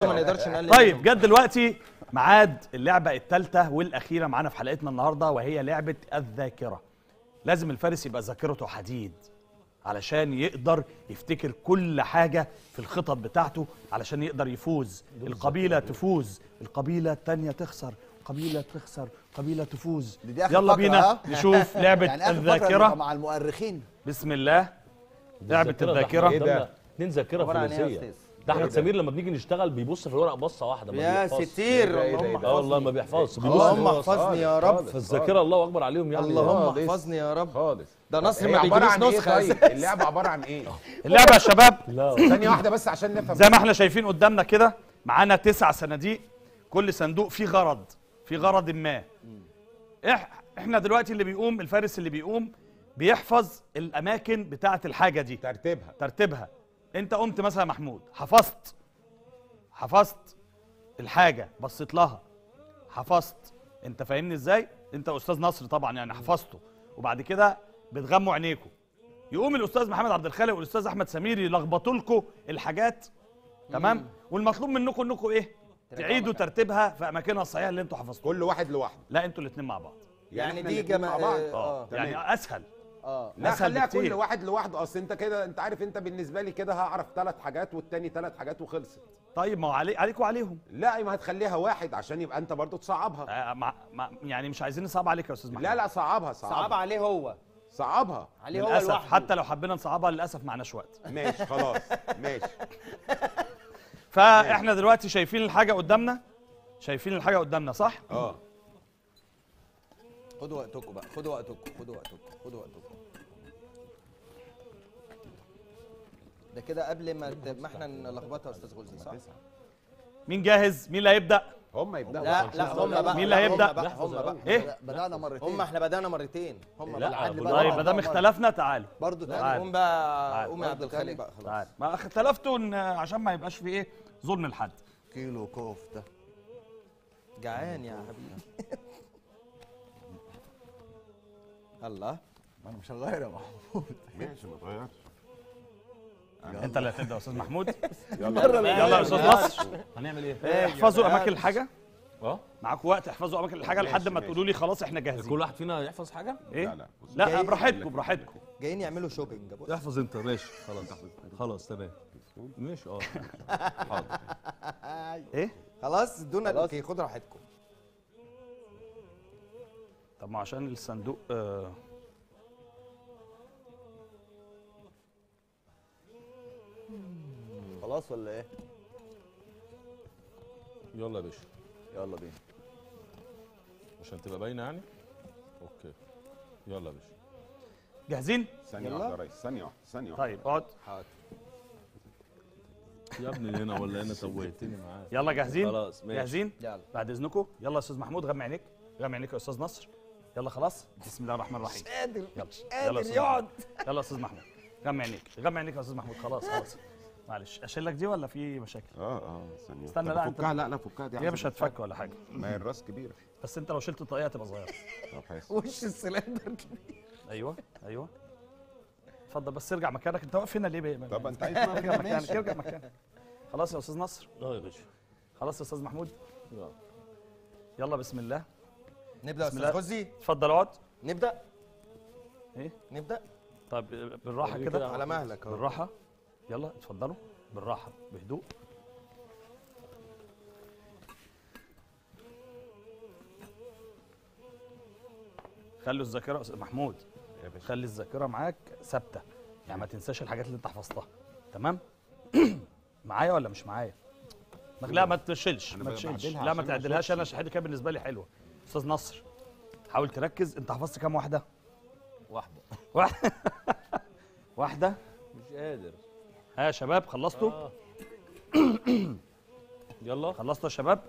ما نقدرش نقلل طيب منهم. جت دلوقتي ميعاد اللعبه الثالثه والاخيره معانا في حلقتنا النهارده وهي لعبه الذاكره لازم الفارس يبقى ذاكرته حديد علشان يقدر يفتكر كل حاجه في الخطط بتاعته علشان يقدر يفوز القبيله تفوز القبيله الثانيه تخسر قبيله تخسر قبيله تفوز دي آخر يلا فقرة، بينا ها؟ نشوف لعبه يعني اخر فتره الذاكره مع المؤرخين بسم الله لعبه الذاكرة ده الذاكره احنا قدامنا اتنين ذاكره عبارة عن ايه يا ثلاثيه أستاذ؟ ده احمد سمير لما بنيجي نشتغل بيبص في الورق بصه واحده ما يا بيحفظش. ستير إيه ده، اللهم إيه ده؟ اه والله احفظني ما بيحفظش بيبص اللهم في الورق. احفظني يا رب فالذاكره الله اكبر عليهم يعني اللهم خالص. احفظني يا رب خالص ده نصر هي ما عباره بيجيلوش عن ايه نسخه طيب اللعبه عباره عن ايه اللعبه يا شباب لا ثانيه واحده بس عشان نفهم زي ما احنا شايفين قدامنا كده معانا تسع صناديق كل صندوق فيه غرض في غرض ما إح احنا دلوقتي اللي بيقوم الفارس اللي بيقوم بيحفظ الاماكن بتاعه الحاجه دي ترتيبها ترتيبها انت قمت مثلا يا محمود حفظت حفظت الحاجه بصيت لها حفظت انت فاهمني ازاي انت استاذ نصر طبعا يعني حفظته وبعد كده بتغموا عينيكم يقوم الاستاذ محمد عبد الخالق والاستاذ احمد سمير يلخبطوا لكم الحاجات تمام والمطلوب منكم انكم ايه تعيدوا ترتيبها في اماكنها الصحيحه اللي انتوا حفظتوها كل واحد لوحده لا انتوا الاثنين مع بعض يعني إحنا دي الاتنين جما مع بعض. اه تمام. يعني اسهل اه لا أسهل خليها بكتير. كل واحد لوحده اصل انت كده انت عارف انت بالنسبه لي كده هعرف ثلاث حاجات والتاني ثلاث حاجات وخلصت طيب ما هو علي عليكم وعليهم لا ما هتخليها واحد عشان يبقى انت برضو تصعبها آه مع مع يعني مش عايزين نصعب عليك يا استاذ محمد لا لا صعبها صعب صعبها عليه هو صعبها عليه هو للاسف لوحده حتى لو حبينا نصعبها للاسف معناش وقت ماشي خلاص ماشي فاحنا دلوقتي شايفين الحاجه قدامنا شايفين الحاجه قدامنا صح اه خدوا وقتكم بقى خدوا وقتكم خدوا وقتكم خدوا وقتكم ده كده قبل ما ت- ما احنا نلخبطها يا استاذ غزي صح؟ مين جاهز مين اللي هيبدا هم يبداوا لا لا هم بقى مين اللي هيبدأ؟ هم بقى هم بقى ايه بدانا مرتين هم احنا بدانا مرتين هم لا، بقى العدل طيب، بقى طيب واحد ما دام بقى مرة. اختلفنا تعالوا برضه لا تعال. قوم بقى تعال. قوم يا عبد الخالق تاني. بقى خلاص تعال ما اختلفتوا ان عشان ما يبقاش في ايه ظلم لحد كيلو كفته جعان يا حبيبي الله ما انا مش هغير يا محمود ماشي ما تغيرش انت اللي هتبدا يا استاذ محمود يلا يلا يا استاذ نصر هنعمل ايه؟ إيه، احفظوا اماكن الحاجه اه معاكم وقت احفظوا اماكن الحاجه لحد ما ماشي. تقولوا لي خلاص احنا جاهزين كل واحد فينا يحفظ حاجه؟ ايه لا لا بص. لا جاي- براحتكم براحتكم جايين يعملوا شوبينج بص احفظ انت ماشي خلاص خلاص تمام ماشي اه حاضر ايه خلاص ادونا اوكي خد راحتكم طب ما عشان الصندوق آه خلاص ولا ايه يلا يا باشا يلا بينا عشان تبقى باينه يعني اوكي يلا يا باشا جاهزين ثانيه يلا. واحده يا ريس ثانيه واحده ثانيه واحده طيب اقعد يا ابني هنا ولا هنا توهتني معاك يلا جاهزين خلاص ماشي جاهزين يلا بعد اذنكم يلا يا استاذ محمود غمي عينيك غمي عينيك يا استاذ نصر يلا خلاص بسم الله الرحمن الرحيم قادر يلا مش يلا يا قادر أستاذ يقعد محمود. يلا يا استاذ محمود غمي عينيك غمي عينيك يا استاذ محمود خلاص خلاص معلش اشيل لك دي ولا في مشاكل اه اه ثانيه استنى، طب لا، أنت- فكها لا لا فكها دي هي عايزة مش تتفك. هتفك ولا حاجه ما هي الراس كبيره بس انت لو شلت الطاقيه هتبقى صغيره طب حاسس وش السلندر ايوه ايوه اتفضل بس ارجع مكانك انت واقف هنا ليه بقى طب انت عايز ارجع مكانك ارجع مكانك خلاص يا استاذ نصر اه يا باشا خلاص يا استاذ محمود يلا. يلا بسم الله نبدا يا بسم استاذ الله. غزي اتفضل اقعد نبدا ايه نبدا طب بالراحه وريني كده كده على مهلك اهو بالراحه يلا اتفضلوا بالراحه بهدوء خلوا الذاكره أستاذ محمود يا باشا خلي الذاكره معاك ثابته يعني ما تنساش الحاجات اللي انت حفظتها تمام معايا ولا مش معايا ما- لا ما تشيلش أنا ما ب- تشيلش بعدلها لا ما عشان ما تعدلهاش انا أشوفش. الحته كده بالنسبه لي حلوه استاذ نصر حاول تركز انت حفظت كام واحده واحده واحده واحده مش قادر ها يا شباب خلصتوا آه. يلا خلصتوا يا شباب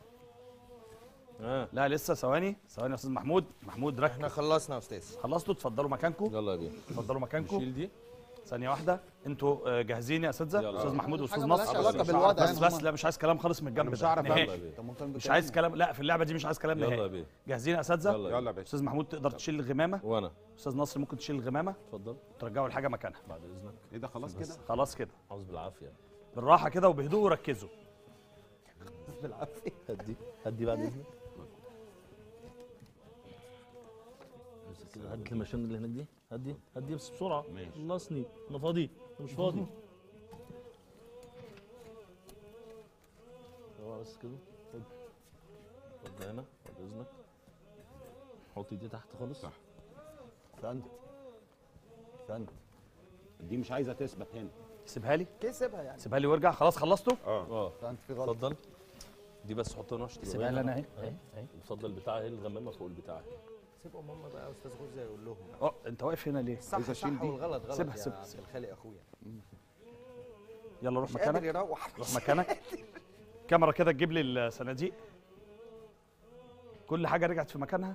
ها لا لسه ثواني ثواني يا استاذ محمود محمود ركز احنا خلصنا يا استاذ خلصتوا اتفضلوا مكانكم يلا يا بيه اتفضلوا مكانكم نشيل دي ثانيه واحده انتوا آه، جاهزين يا اساتذه يلا. استاذ محمود واستاذ حاجة ملهاش نصر علاقة بس بالوضع بس, يعني بس هما- لا مش عايز كلام خالص من الجنب مش ده هعرف نهائي. يلا يا بيه طب ما كان مش بيتكلم. عايز كلام لا في اللعبه دي مش عايز كلام يلا يا نهائي بيه جاهزين يا اساتذه يلا يلا يا باشا استاذ محمود تقدر تشيل الغمامه وانا استاذ نصر ممكن تشيل الغمامه اتفضل وترجعوا الحاجه مكانها بعد اذنك ايه ده خلاص كده خلاص كده عاوز بالعافيه بالراحه كده وبهدوء وركزوا بالعافيه هدي هدي بعد اذنك بس كده هات المشان اللي هناك دي هدي هدي بس بسرعه ماشي. خلصني انا فاضي انا مش فاضي اوعى بس كده خد خد هنا بعد اذنك حط دي تحت خالص صح. سنت سنت دي مش عايزه تثبت هنا سيبها لي كسبها يعني سيبها لي وارجع خلاص خلصتوا اه سنت في غلط اتفضل دي بس حط هنا عشان تبقى سيبها لي باينة. انا اهي اهي اهي اتفضل البتاع اهي الغمامه فوق البتاع سيبهم هم بقى يا استاذ غزه يقول لهم اه انت واقف هنا ليه الصح إذا شيل صح دي. والغلط غلط سيبها- يا سيبها- عبد الخالق اخويا يلا روح مش قادر مكانك يروح روح مكانك كاميرا كده تجيب لي الصناديق كل حاجه رجعت في مكانها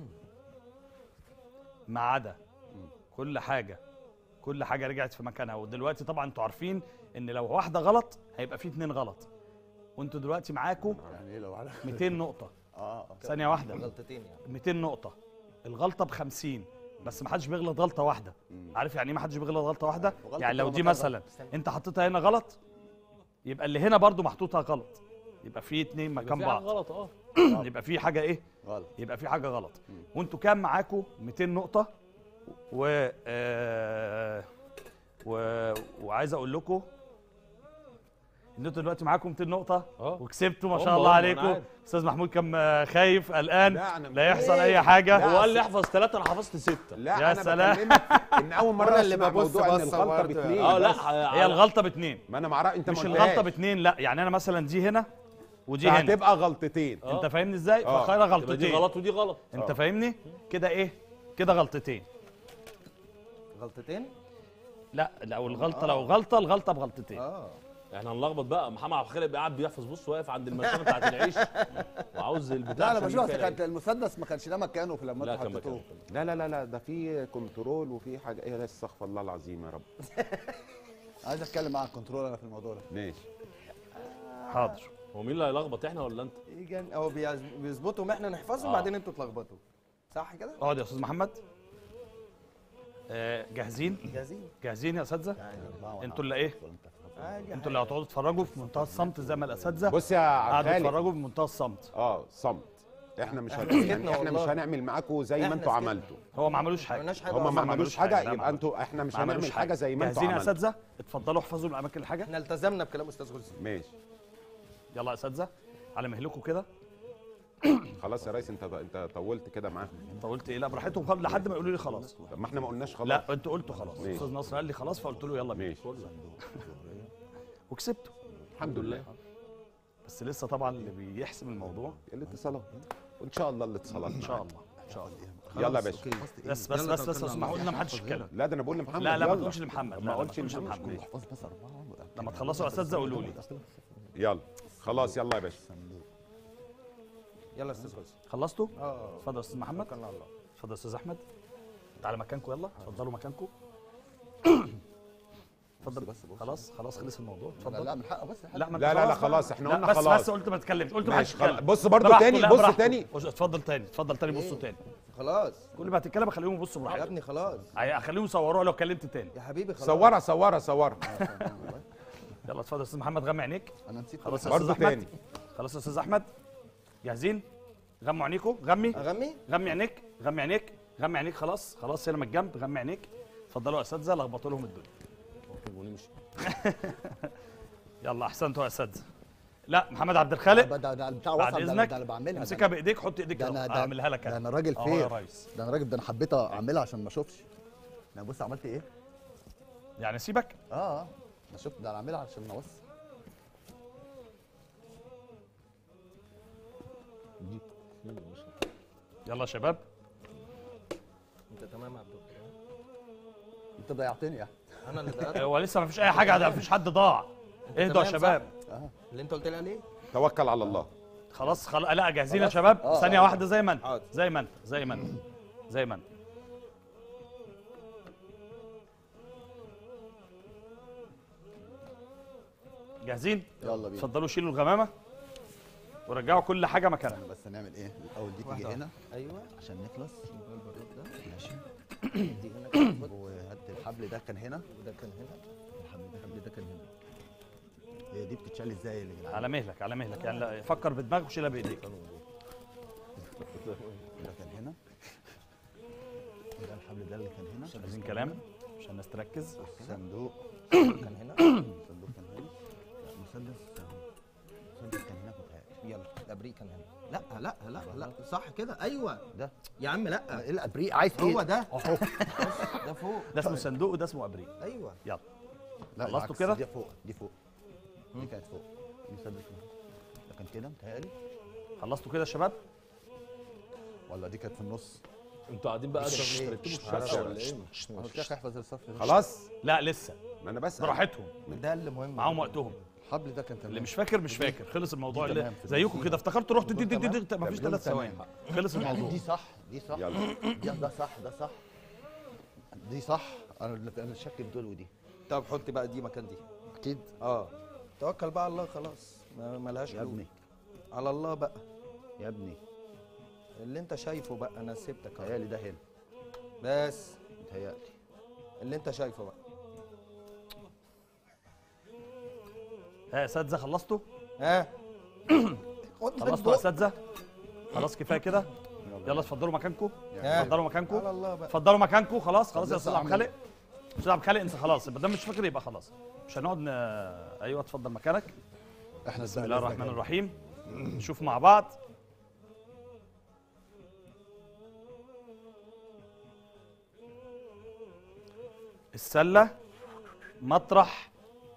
ما عدا كل حاجه كل حاجه رجعت في مكانها ودلوقتي طبعا انتوا عارفين ان لو واحده غلط هيبقى في اتنين غلط وانتوا دلوقتي معاكم يعني ايه لو على 200 نقطه اه آه. ثانيه واحده غلطتين يعني 200 نقطه الغلطه ب 50 بس ما حدش بيغلط غلطه واحده عارف يعني ايه ما حدش بيغلط غلطه واحده وغلطة يعني لو بتبقى دي مكان مثلا استنى. انت حطيتها هنا غلط يبقى اللي هنا برضو محطوطها غلط يبقى في اتنين يبقى مكان في حاجة بعض غلط اه يبقى في حاجه ايه غلط يبقى في حاجه غلط وانتوا كام معاكم 200 نقطه و آه و... وعايز اقول لكم ان انتوا دلوقتي معاكم 200 نقطه اه وكسبتوا ما هم- شاء الله هم، أنا عليكم عارف. استاذ محمود كان آه، خايف قلقان لا، أنا لا يحصل إيه؟ اي حاجه هو قال لي احفظ ثلاثه انا حفظت سته لا يا انا سلام. بكلمك ان اول مره وأنا اللي اسمع ببص موضوع ان بصة الغلطه برضه باتنين يعني. اه لا بس. هي الغلطه باتنين ما انا معرف انت مش ما الغلطه قلتهاش. باتنين لا يعني انا مثلا دي هنا ودي هنا فهتبقى غلطتين آه. انت فاهمني ازاي آه. فخير يبقى دي غلطتين غلط ودي غلط انت فاهمني كده ايه كده غلطتين غلطتين لا لو الغلطه لو غلطه الغلطه بغلطتين اه احنا هنلخبط بقى محمد عبد الخالق قاعد بيحفظ بص واقف عند المكانه بتاعت العيش وعاوز البتاع لا انا عشان بشوف يجيب فيها كانت المسدس ما كانش ده مكانه في لما لا انتوا كان حطيتوه مكانه لا لا لا لا ده في كنترول وفي حاجه ايه لا استغفر الله العظيم يا رب عايز اتكلم مع الكنترول انا في الموضوع ده ماشي حاضر هو مين اللي هيلخبط احنا ولا انت؟ يجن هو بيز- بيظبطوا ما احنا نحفظهم آه. بعدين انتوا تلخبطوا صح كده؟ اقعد يا استاذ محمد آه، جاهزين جاهزين جاهزين يا اساتذه انتوا اللي ايه عادي انتوا اللي هتقعدوا تتفرجوا في منتهى الصمت زي ما الاساتذه بص يا عبد قعدوا الخالق يتفرجوا بمنتهى الصمت اه صمت احنا مش إحنا هن... سكتنا يعني احنا مش والله. هنعمل معاكم زي ما إحنا انتوا سكتنا. عملتوا هو ما عملوش ما حاجه عملناش حاجه هم ما أصلاً. عملوش حاجه لا، ما يبقى انتوا احنا مش ما عملوش هنعمل حاجه زي ما انتوا جاهزين يا عملتوا اساتذه اتفضلوا احفظوا الاماكن الحاجه احنا التزمنا بكلام استاذ غلسي ماشي يلا يا اساتذه على مهلكم كده خلاص يا ريس انت انت طولت كده معاهم انت قلت ايه لا براحتهم خالص لحد ما يقولوا لي خلاص طب ما احنا ما قلناش خلاص لا انتوا قلتوا خلاص ماشي. استاذ نصر قال لي خلاص فقلت له يلا بينا ماشي وكسبتوا الحمد لله بس لسه طبعا اللي بيحسم الموضوع الاتصالات وان شاء الله الاتصالات ان شاء الله ان شاء الله يلا يا باشا بس بس بس بس اسمحوا لنا ما حدش يتكلم لا ده انا بقول لمحمد لا لا ما يلا. تقولش لمحمد لا ما لا، ما اقولش تقولش لمحمد لمحمد احفظ بس اربعه لما تخلصوا يا اساتذه قولوا لي يلا خلاص يلا يا باشا يلا يا استاذ غلسي خلصتوا اه اتفضل يا استاذ محمد توكلنا على الله اتفضل يا استاذ احمد تعالى مكانكم يلا اتفضلوا مكانكم اتفضل بس بص. خلاص خلاص خلص الموضوع لا اتفضل لا من حقه بس يا حاج. لا ما انت لا لا لا بقى. خلاص احنا لا قلنا بس خلاص بس قلت ما تتكلمش قلت ما حدش ماشي خلاص. يتكلم بص برضو براحته، تاني لا، بص براحته. تاني بص، اتفضل تاني اتفضل تاني بصوا إيه؟ تاني خلاص كل ما هتتكلم اخليهم يبصوا يا براحتهم ابني خلاص اخليهم يصوروها لو اتكلمت تاني يا حبيبي خلاص صورها صورها صورها يلا اتفضل يا استاذ محمد غمي عينيك انا نسيت خلاص كل يا برضو استاذ احمد تاني خلاص يا استاذ احمد جاهزين غموا عينيكم غمي اغمي غمي عينيك غمي عينيك غمي عينيك خلاص خلاص هنا من الجنب غمي عينيك اتفضلوا يا اساتذه لخبطوا لهم الدنيا سيبوني مش يلا احسنتوا يا اساتذه لا محمد عبد الخالق ده ده ده بتاع بعد وصل ده, اذنك ده انا بعملها امسكها ده, بايديك حط ايديك ده كده انا أهو، ده اعملها لك ده أنا. انا راجل أهو يا فير ريس ده انا راجل ده انا حبيت اعملها عشان ما اشوفش انا بص عملت ايه يعني سيبك اه اه انا شفت ده انا عاملها عشان ما ابص دي يلا مش يلا يا شباب انت تمام يا عبد الخالق انت ضيعتني يعني انا اللي ضيعت هو لسه ما فيش اي حاجه ده ما فيش حد ضاع اهدوا يا تمام، صح؟ شباب اللي انت قلت لي عليه توكل على الله خلاص خل... لا جاهزين يا خلاص؟ شباب آه، ثانيه آه. واحده زي ما انت حاضر. زي ما انت زي ما انت زي ما انت جاهزين يلا بينا اتفضلوا شيلوا الغمامه ورجعوا كل حاجه مكانها انا بس هنعمل ايه الاول دي تيجي واحدة هنا ايوه عشان نخلص البارود ده ماشي دي هنا كده وهد الحبل ده كان هنا وده كان هنا الحبل ده الحبل ده كان هنا هي دي بتتشال ازاي يا جدعان على مهلك على مهلك يعني لا فكر بدماغك وشيلها بايديك ده كان هنا ده الحبل ده اللي كان هنا عايزين كلام عشان الناس تركز صندوق كان هنا صندوق كان هنا لا، مسدس مسدس كان هنا متهيألي يلا الابريق كان هنا لا لا لا لا صح كده ايوه ده يا عم لا ايه الابريق عايز ايه هو ده اهو ده فوق ده اسمه صندوق وده اسمه ابريق ايوه يلا لا خلصتوا العكس، كده؟ دي فوق دي فوق دي كانت فوق مسدس هنا. ده كان كده متهيألي خلصتوا كده يا شباب ولا دي كانت في النص انتوا قاعدين بقى انتوا مش ترتبوا الشبكه ولا ايه؟ انا قلت لك احفظ الصف ده. خلاص لا لسه ما انا بس براحتهم ده اللي مهم معاهم وقتهم الحبل ده كان تمام اللي مش فاكر مش فاكر خلص الموضوع دي اللي تمام في زيكم كده افتكرت رحت دي دي دي, دي, دي تمام. مفيش دول ثلاث ثواني تمام. خلص الموضوع دي صح دي صح يلا. دي ده صح ده صح دي صح انا اللي- انا الشك بدول ودي طب حط بقى دي مكان دي اكيد اه توكل بقى على الله خلاص ما ملهاش يا قلوب. ابني على الله بقى يا ابني اللي انت شايفه بقى انا سبتك اهو متهيألي ده هنا بس متهيألي اللي انت شايفه بقى ها يا اساتذه خلصتوا ها خلصتوا يا اساتذه خلاص كفايه كده يلا اتفضلوا مكانكم ها. اتفضلوا مكانكم على الله بقى اتفضلوا مكانكم خلاص خلاص طب يا لسه استاذ عبد أعمل الخالق استاذ عبد الخالق انت خلاص ما دام مش فاكر يبقى خلاص مش هنقعد ن... ايوه اتفضل مكانك احنا بسم الله الرحمن الرحيم نشوف مع بعض السله مطرح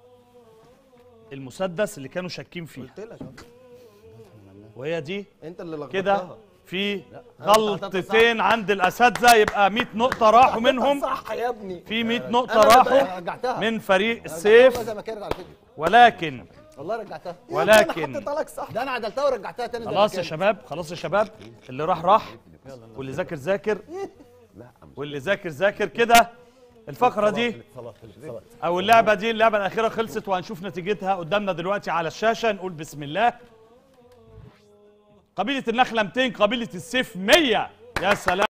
المسدس اللي كانوا شاكين فيه قلت لك أهو. وهي دي انت اللي لخبطتها كده في غلطتين عند الاساتذه يبقى 100 نقطه راحوا منهم صح يا ابني في 100 نقطه أنا راحوا رجعتها من فريق والله السيف زي ما كانت على فكره ولكن والله رجعتها ولكن حطيتها لك صح ده انا عدلتها ورجعتها تاني زي ما خلاص يا كانت. شباب خلاص يا شباب اللي راح راح واللي ذاكر ذاكر واللي ذاكر ذاكر كده الفقرة دي أو اللعبة دي اللعبة الأخيرة خلصت وهنشوف نتيجتها قدامنا دلوقتي على الشاشة نقول بسم الله قبيلة النخلة 200 قبيلة السيف 100 يا سلام